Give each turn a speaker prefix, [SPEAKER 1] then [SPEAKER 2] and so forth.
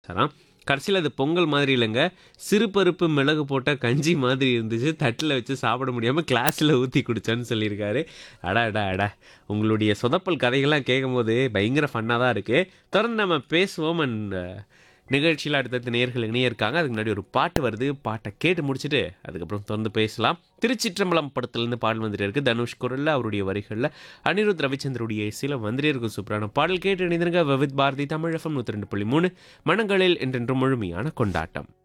[SPEAKER 1] சராம் கடைசியில் அது பொங்கல் மாதிரி இல்லைங்க சிறு பருப்பு மிளகு போட்ட கஞ்சி மாதிரி இருந்துச்சு தட்டில் வச்சு சாப்பிட முடியாமல் கிளாஸில் ஊற்றி குடிச்சேன்னு சொல்லியிருக்காரு அடா அடா அடா உங்களுடைய சொதப்பல் கதைகள்லாம் கேட்கும்போது பயங்கர ஃபன்னாக தான் இருக்குது தொடர்ந்து நம்ம பேசுவோம் அண்ட் நிகழ்ச்சியில் அடுத்தடுத்து நேர்கள் இணைய இருக்காங்க அதுக்கு முன்னாடி ஒரு பாட்டு வருது பாட்டை கேட்டு முடிச்சுட்டு அதுக்கப்புறம் தொடர்ந்து பேசலாம் திருச்சிற்றம்பலம் படத்துலேருந்து பாடல் வந்துட்டு இருக்கு தனுஷ் குரலில் அவருடைய வரிகளில் அனிருத் ரவிச்சந்திரோடைய இசையில் வந்துட்டே இருக்கும் சூப்பரான பாடல் கேட்டு இணைந்திருங்க விவித் பாரதி தமிழ் எஃப்எம் நூற்றி ரெண்டு புள்ளி மூணு மனங்களில் என்றென்றும் முழுமையான கொண்டாட்டம்